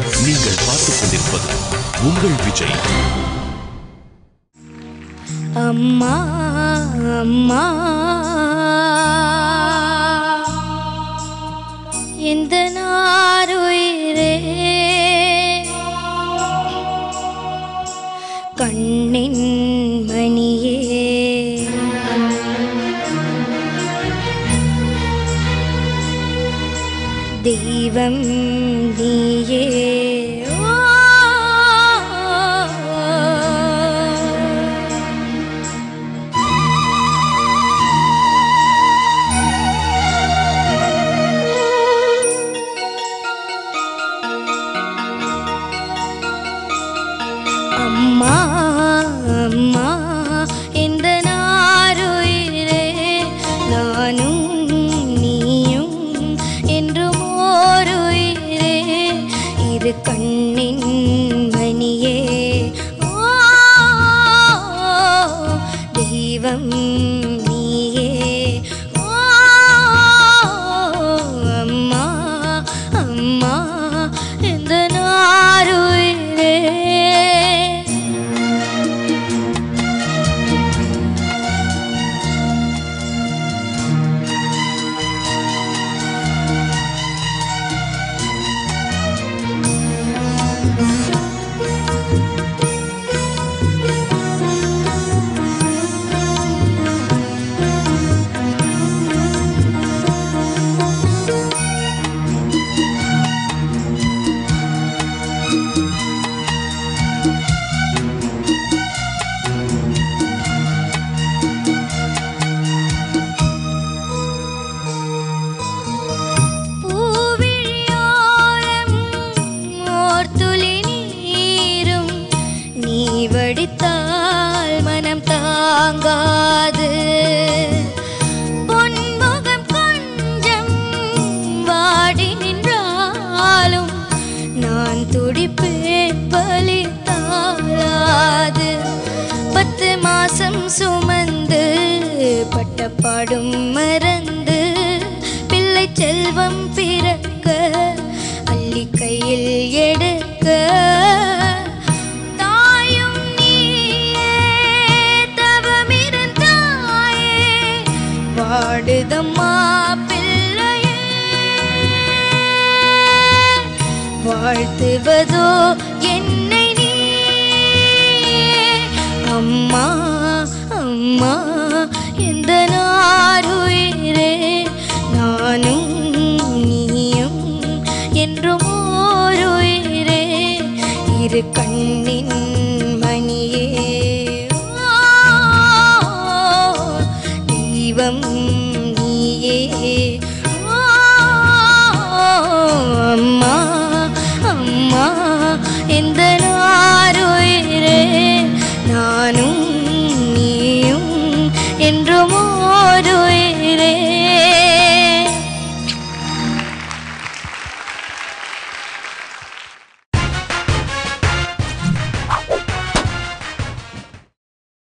நீங்கள் பார்த்துக் கொண்டிருப்பது உங்கள் விஜய் அம்மா அம்மா எந்த நாருயிரே கண்ணின் மணியே தெய்வம் நீயே ஓ அம்மா அம்மா இந்த நாருயிரே நானும் நீயும் என்றும் ஓருயிரே இரு கண்ணின் மணியே ஓ தெய்வம் நீயே ஓ அம்மா அம்மா இந்த நாருயிரே பூவிழியோரம் ஓர் துளி நீரும் நீ வடித்தால் மனம் தாங்காது பொன்முகம் கொஞ்சம் வாடி நின்றாலும் நான் துடிப்பேன் பலி தாழாது பத்து மாசம் சுமந்து பட்டப்பாடும் மறந்து பிள்ளை செல்வம் பிறக்க அள்ளி கையில் எடுக்க தாயும் நீயே தவமிருந்தாயே வாடுதம்மா பிள்ளையே வாழ்த்துவதோ என்னை நீ அம்மா அம்மா எந்த நாருயிரே நானும் நீயும் என்றும் ஓருயிரே இரு கண்ணின் மணியே ஓ, தெய்வம் நீயே ஓ, அம்மா அம்மா எந்த நாருயிரே நானும்